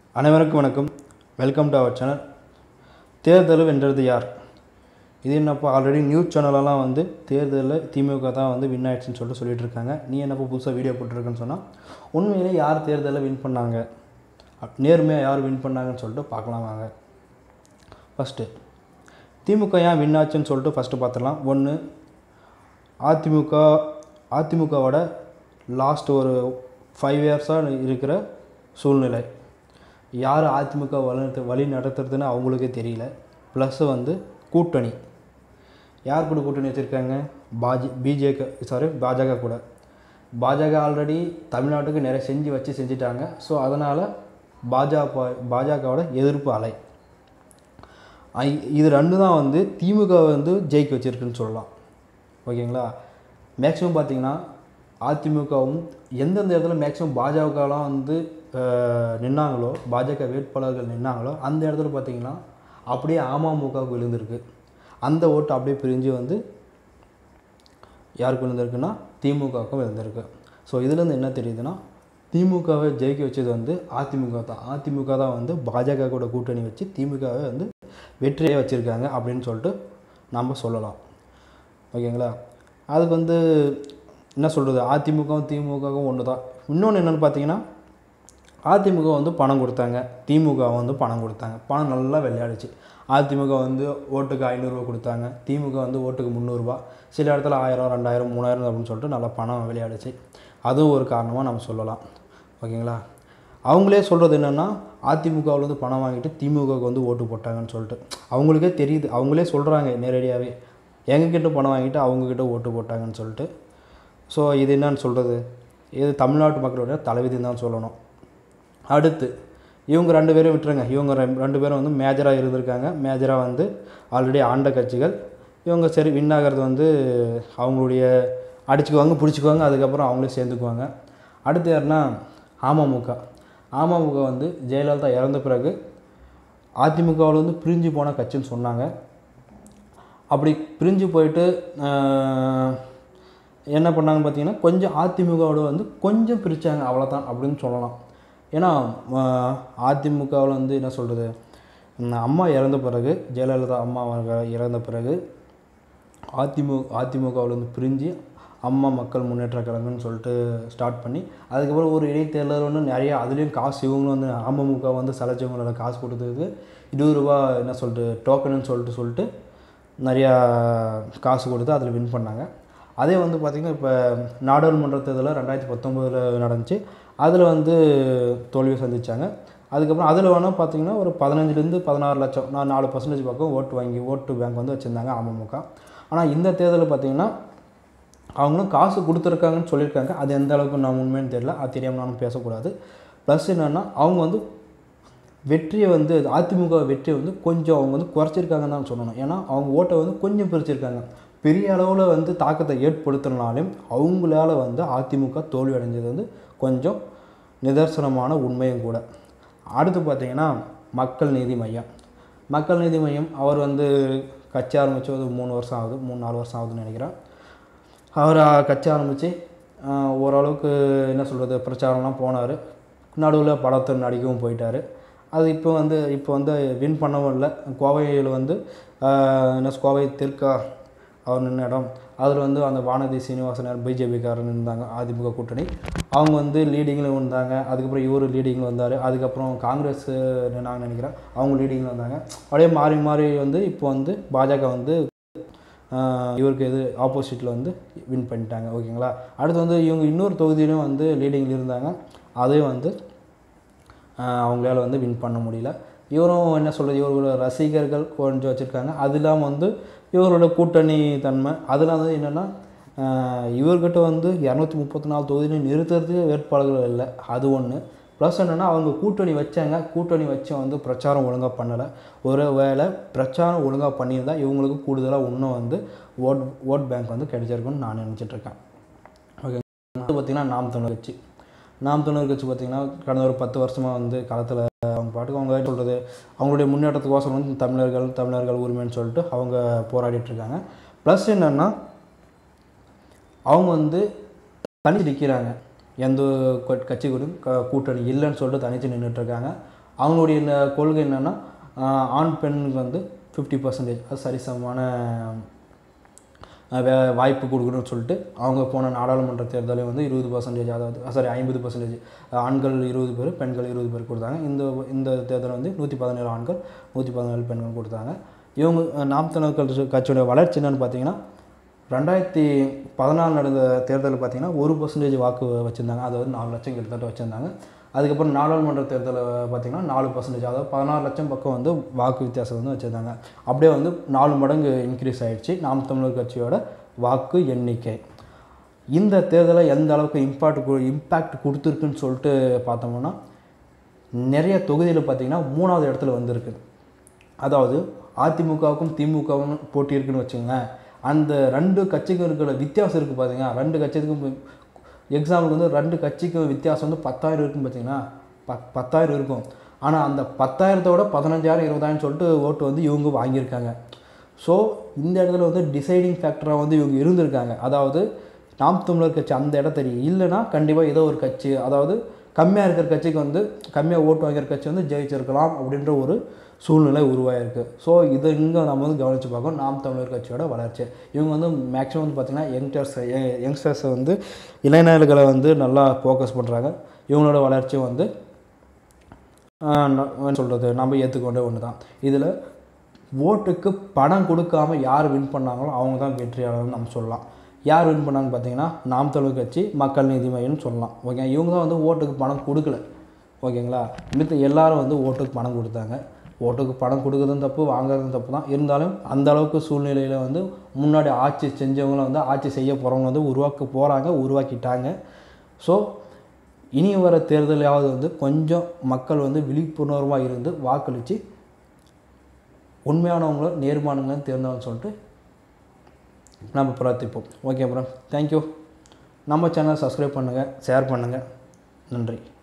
அனைவருக்கும் வணக்கம் welcome to our channel தேர்தல் வென்றது யார் இது என்னப்பா ஆல்ரெடி நியூஸ் சேனலெல்லாம் வந்து தேர்தலில் திமுக தான் வந்து வின் ஆயிடுச்சுன்னு சொல்லிட்டு சொல்லிட்டு இருக்காங்க நீ என்னப்பா புதுசாக வீடியோ போட்டிருக்கேன்னு சொன்னால் உண்மையிலே யார் தேர்தலில் வின் பண்ணாங்க அப்- நேர்மையாக யார் வின் பண்ணாங்கன்னு சொல்லிட்டு பார்க்கலாம் வாங்க ஃபஸ்ட்டு திமுக ஏன் வின் ஆச்சுன்னு சொல்லிட்டு ஃபஸ்ட்டு பார்த்துடலாம் ஒன்று அதிமுக அதிமுகவோட லாஸ்ட் ஒரு ஃபைவ் இயர்ஸாக இருக்கிற சூழ்நிலை யார் அதிமுக வழி வழி நடத்துறதுன்னு அவங்களுக்கே தெரியல ப்ளஸ் வந்து கூட்டணி யார் கூட கூட்டணி வச்சுருக்காங்க பாஜ பிஜேக சாரி பாஜக கூட பாஜக ஆல்ரெடி தமிழ்நாட்டுக்கு நிறைய செஞ்சு வச்சு செஞ்சுட்டாங்க ஸோ அதனால் பாஜக பாஜகவோட எதிர்ப்பு அலை ஐ- இது ரெண்டு தான் வந்து திமுக வந்து ஜெயிக்க வச்சிருக்குன்னு சொல்லலாம் ஓகேங்களா மேக்ஸிமம் பார்த்தீங்கன்னா அதிமுகவும் எந்தெந்த இடத்துல மேக்ஸிமம் பாஜகலாம் வந்து அஹ், நின்னாங்களோ பாஜக வேட்பாளர்கள் நின்னாங்களோ அந்த இடத்துல பார்த்தீங்கன்னா அப்படியே அமமுகவுக்கு விழுந்திருக்கு அந்த ஓட்டு அப்படியே பிரிஞ்சு வந்து யாருக்கு விழுந்திருக்குன்னா திமுகவுக்கும் விழுந்திருக்கு ஸோ இதுலேருந்து என்ன தெரியுதுன்னா திமுகவை ஜெயிக்க வச்சது வந்து அதிமுக தான் அதிமுக தான் வந்து பாஜக கூட கூட்டணி வச்சு திமுகவை வந்து வெற்றியே வச்சுருக்காங்க அப்படின்னு சொல்லிட்டு நம்ம சொல்லலாம் ஓகேங்களா அதுக்கு வந்து என்ன சொல்கிறது அதிமுகவும் திமுகவும் ஒன்று தான் இன்னொன்று என்னென்னு பார்த்தீங்கன்னா அதிமுக வந்து பணம் கொடுத்தாங்க திமுக வந்து பணம் கொடுத்தாங்க பணம் நல்லா விளையாடுச்சு அதிமுக வந்து ஓட்டுக்கு ஐநூறுரூவா கொடுத்தாங்க திமுக வந்து ஓட்டுக்கு முந்நூறுரூவா சில இடத்துல ஆயிரம் ரெண்டாயிரம் மூணாயிரம் அப்படின்னு சொல்லிட்டு நல்லா பணம் விளையாடுச்சு அதுவும் ஒரு காரணமாக நம்ம சொல்லலாம் ஓகேங்களா அவங்களே சொல்கிறது என்னென்னா அதிமுகவுலேருந்து பணம் வாங்கிட்டு திமுகவுக்கு வந்து ஓட்டு போட்டாங்கன்னு சொல்லிட்டு அவங்களுக்கே தெரியுது அவங்களே சொல்கிறாங்க நேரடியாகவே எங்ககிட்ட பணம் வாங்கிட்டு அவங்கக்கிட்ட ஓட்டு போட்டாங்கன்னு சொல்லிட்டு ஸோ இது என்னன்னு சொல்கிறது இது தமிழ்நாட்டு மக்களுடைய தலைவிதின்னு தான் சொல்லணும் அடுத்து இவங்க ரெண்டு பேரும் விட்டுருங்க இவங்க ரெ- ரெண்டு பேரும் வந்து மேஜராக இருந்திருக்காங்க மேஜராக வந்து ஆல்ரெடி ஆண்ட கட்சிகள் இவங்க சரி வின் ஆகிறது வந்து அவங்களுடைய அடிச்சுக்குவாங்க பிடிச்சிக்குவாங்க அதுக்கப்புறம் அவங்களே சேர்ந்துக்குவாங்க அடுத்து யாருன்னா அமமுக அமமுக வந்து ஜெயலலிதா இறந்த பிறகு அதிமுகவில் வந்து பிரிஞ்சு போன கட்சின்னு சொன்னாங்க அப்படி பிரிஞ்சு போயிட்டு ஆஹ், என்ன பண்ணாங்கன்னு பார்த்தீங்கன்னா கொஞ்சம் அதிமுகவோட வந்து கொஞ்சம் பிரித்தாங்க அவ்வளோதான் அப்படின்னு சொல்லலாம் ஏன்னா அதிமுகவில் வந்து என்ன சொல்கிறது அம்மா இறந்த பிறகு ஜெயலலிதா அம்மா அவங்க இறந்த பிறகு அதிமுக அதிமுகவில் வந்து பிரிஞ்சு அம்மா மக்கள் முன்னேற்ற கழகம்னு சொல்லிட்டு ஸ்டார்ட் பண்ணி அதுக்கப்புறம் ஒரு இடைத்தேர்தல் வந்து நிறைய அதுலேயும் காசு இவங்களும் வந்து அமமுக வந்து சலைச்சவங்களோட காசு கொடுத்ததுக்கு இருபது ரூபா என்ன சொல்லிட்டு டோக்கனுன்னு சொல்லிட்டு சொல்லிட்டு நிறையா காசு கொடுத்து அதில் வின் பண்ணாங்க அதே வந்து பார்த்திங்கன்னா இப்போ நாடாளுமன்ற தேர்தலில் ரெண்டாயிரத்தி பத்தொம்போதில் நடந்துச்சு அதில் வந்து தோல்வியை சந்திச்சாங்க அதுக்கப்புறம் அதில் வேணால் பார்த்தீங்கன்னா ஒரு பதினஞ்சுலேருந்து பதினாறு லட்சம் நான் நாலு பர்சன்டேஜ் பக்கம் ஓட்டு வாங்கி ஓட்டு பேங்க் வந்து வச்சுருந்தாங்க அமமுக ஆனால் இந்த தேர்தலில் பார்த்தீங்கன்னா அவங்களும் காசு கொடுத்துருக்காங்கன்னு சொல்லியிருக்காங்க அது எந்த அளவுக்கு நான் உண்மைன்னு தெரியல அது தெரியாமல் நானும் பேசக்கூடாது ப்ளஸ் என்னென்னா அவங்க வந்து வெற்றியை வந்து அதிமுக வெற்றியை வந்து கொஞ்சம் அவங்க வந்து குறைச்சிருக்காங்கன்னு தான் சொல்லணும் ஏன்னா அவங்க ஓட்டை வந்து கொஞ்சம் பிரிச்சிருக்காங்க பெரிய அளவில் வந்து தாக்கத்தை ஏற்படுத்தினாலும் அவங்களால வந்து அதிமுக தோல்வி அடைஞ்சது வந்து கொஞ்சம் நிதர்சனமான உண்மையும் கூட அடுத்து பார்த்தீங்கன்னா மக்கள் நீதி மையம் மக்கள் நீதி மையம் அவர் வந்து கட்சி ஆரம்பித்து ஒரு மூணு வருஷம் ஆகுது மூணு நாலு வருஷம் ஆகுதுன்னு நினைக்கிறேன் அவர் அஹ், கட்சி ஆரம்பித்து ஓரளவுக்கு என்ன சொல்கிறது பிரச்சாரம்லாம் போனார் நடுவில் படத்தை நடிக்கவும் போயிட்டார் அது இப்போ வந்து இப்போ வந்து வின் பண்ணவும் இல்லை கோவையில் வந்து அஹ், என்ன சொ- கோவை தெற்கா அவர் நின்ன இடம் அதில் வந்து அந்த வானதி சீனிவாசன் பிஜேபிக்காரன் இருந்தாங்க அதிமுக கூட்டணி அவங்க வந்து லீடிங்கில் இருந்தாங்க அதுக்கப்புறம் இவர் லீடிங்கில் வந்தார் அதுக்கப்புறம் காங்கிரஸ் நான் நினைக்கிறேன் அவங்க லீடிங்கில் வந்தாங்க அப்படியே மாறி மாறி வந்து இப்போ வந்து பாஜக வந்து ஆஹ் இவருக்கு எது ஆப்போசிட்டில் வந்து வின் பண்ணிட்டாங்க ஓகேங்களா அடுத்து வந்து இவங்க இன்னொரு தொகுதியிலும் வந்து லீடிங்கில் இருந்தாங்க அதையும் வந்து ஆஹ் அவங்களால வந்து வின் பண்ண முடியல இவரும் என்ன சொல்கிறது இவரோட ரசிகர்கள் கொஞ்சம் வச்சுருக்காங்க அது இல்லாமல் வந்து இவரோட கூட்டணி தன்மை அதெல்லாம் வந்து என்னென்னா இவர்கிட்ட வந்து இரநூத்தி முப்பத்தி நாலு தொகுதியிலும் நிறுத்துறதுக்கு வேட்பாளர்கள் இல்லை அது ஒன்று ப்ளஸ் என்னென்னா அவங்க கூட்டணி வச்சாங்க கூட்டணி வச்சு வந்து பிரச்சாரம் ஒழுங்காக பண்ணலை ஒரு வேளை பிரச்சாரம் ஒழுங்காக பண்ணியிருந்தா இவங்களுக்கு கூடுதலாக இன்னும் வந்து ஓட் ஓட் பேங்க் வந்து கிடைச்சிருக்குன்னு நான் நினச்சிட்டு இருக்கேன் ஓகே அடுத்து பார்த்திங்கன்னா நாம் தமிழர் கட்சி நாம் தமிழர் கட்சி பார்த்திங்கன்னா கடந்த ஒரு பத்து வருஷமாக வந்து களத்தில் அவங்க பாட்டுக்கு அவங்க சொல்கிறது அவங்களுடைய முன்னேற்றத்துக்கோசரம் வந்து தமிழர்கள் தமிழர்கள் உரிமைன்னு சொல்லிட்டு அவங்க போராடிட்டு இருக்காங்க ப்ளஸ் என்னென்னா அவங்க வந்து தனித்து நிற்கிறாங்க எந்த கொ- கட்சி கூட க- கூட்டணி இல்லைன்னு சொல்லிட்டு தனித்து நின்றுட்டு இருக்காங்க அவங்களுடைய இந்த கொள்கை என்னென்னா ஆண் பெண்ணுக்கு வந்து ஃபிஃப்டி பர்சன்டேஜ் அது சரிசமமான அஹ் வே வாய்ப்பு கொடுக்கணும்னு சொல்லிட்டு அவங்க போன நாடாளுமன்ற தேர்தலே வந்து இருபது பர்சன்டேஜ் அதாவது சாரி ஐம்பது பர்சன்டேஜ் ஆண்கள் இருபது பேர் பெண்கள் இருபது பேர் கொடுத்தாங்க இந்த இந்த தேர்தல் வந்து நூற்றி பதினேழு ஆண்கள் நூற்றி பதினேழு பெண்கள் கொடுத்தாங்க இவங்க அஹ், நாம் தமிழர் கட்சி கட்சியோட வளர்ச்சி என்னன்னு பார்த்தீங்கன்னா ரெண்டாயிரத்தி பதினாலு நடந்த தேர்தலில் பார்த்தீங்கன்னா ஒரு பர்சன்டேஜ் வாக்கு வச்சுருந்தாங்க அதாவது நாலு லட்சம் கிட்டத்தட்ட வச்சுருந்தாங்க அதுக்கப்புறம் நாடாளுமன்ற தேர்தலில் பார்த்தீங்கன்னா நாலு பர்சன்டேஜ் அதாவது பதினாறு லட்சம் பக்கம் வந்து வாக்கு வித்தியாசம் வந்து வச்சுருந்தாங்க அப்படியே வந்து நாலு மடங்கு இன்க்ரீஸ் ஆயிடுச்சு நாம் தமிழர் கட்சியோட வாக்கு எண்ணிக்கை இந்த தேர்தலை எந்த அளவுக்கு இம்பாக்ட் இம்பேக்ட் கொடுத்துருக்குன்னு சொல்லிட்டு பார்த்தோம்னா நிறைய தொகுதியில் பார்த்தீங்கன்னா மூணாவது இடத்துல வந்திருக்கு அதாவது அதிமுகவுக்கும் திமுகவும் போட்டி இருக்குன்னு வச்சுங்களேன் அந்த ரெண்டு கட்சிக்கும் இருக்கிற வித்தியாசம் இருக்குது பார்த்தீங்கன்னா ரெண்டு கட்சிக்கும் எக்ஸாம்பிளுக்கு வந்து ரெண்டு கட்சிக்கும் வித்தியாசம் வந்து பத்தாயிரம் இருக்குன்னு பார்த்தீங்கன்னா ப பத்தாயிரம் இருக்கும் ஆனால் அந்த பத்தாயிரத்தோட பதினஞ்சாயிரம் இருபதாயிரம் சொல்லிட்டு ஓட்டு வந்து இவங்க வாங்கியிருக்காங்க ஸோ இந்த இடத்துல வந்து டிசைடிங் ஃபேக்டராக வந்து இவங்க இருந்திருக்காங்க அதாவது நாம் தமிழர் கட்சி அந்த இடம் தெரியும் இல்லைன்னா கண்டிப்பாக ஏதோ ஒரு கட்சி அதாவது கம்மியாக இருக்கிற கட்சிக்கு வந்து கம்மியாக ஓட்டு வாங்குற கட்சி வந்து ஜெயிச்சிருக்கலாம் அப்படின்ற ஒரு சூழ்நிலை உருவாயிருக்கு ஸோ இது இங்கே நம்ம வந்து கவனித்து பார்க்கணும் நாம் தமிழர் கட்சியோட வளர்ச்சி இவங்க வந்து மேக்ஸிமம் வந்து பார்த்திங்கன்னா யங்ஸ்டர்ஸ் யங்ஸ்டர்ஸை வந்து இளைஞர்களை வந்து நல்லா ஃபோக்கஸ் பண்ணுறாங்க இவங்களோட வளர்ச்சி வந்து சொல்கிறது நம்ம ஏற்றுக்கொண்ட ஒன்று தான் இதில் ஓட்டுக்கு பணம் கொடுக்காம யார் வின் பண்ணாங்களோ அவங்க தான் வெற்றியாளர்னு நம்ம சொல்லலாம் யார் வின் பண்ணாங்கன்னு பார்த்தீங்கன்னா நாம் தமிழ் கட்சி மக்கள் நீதி மையம்னு சொல்லலாம் ஓகே இவங்க தான் வந்து ஓட்டுக்கு பணம் கொடுக்கல ஓகேங்களா மித்த எல்லாரும் வந்து ஓட்டுக்கு பணம் கொடுத்தாங்க ஓட்டுக்கு பணம் கொடுக்குறதும் தப்பு வாங்குறதும் தப்பு தான் இருந்தாலும் அந்த அளவுக்கு சூழ்நிலையில் வந்து முன்னாடி ஆட்சி செஞ்சவங்களும் வந்து ஆட்சி செய்ய போகிறவங்க வந்து உருவாக்க போகிறாங்க உருவாக்கிட்டாங்க ஸோ இனி வர தேர்தலையாவது வந்து கொஞ்சம் மக்கள் வந்து விழிப்புணர்வாக இருந்து வாக்களித்து உண்மையானவங்களும் நேர்மானங்களும் தேர்ந்தவங்க சொல்லிட்டு நம்ம பிரார்த்திப்போம் ஓகே அப்புறம் தேங்க்யூ நம்ம சேனல் சப்ஸ்கிரைப் பண்ணுங்கள் ஷேர் பண்ணுங்கள் நன்றி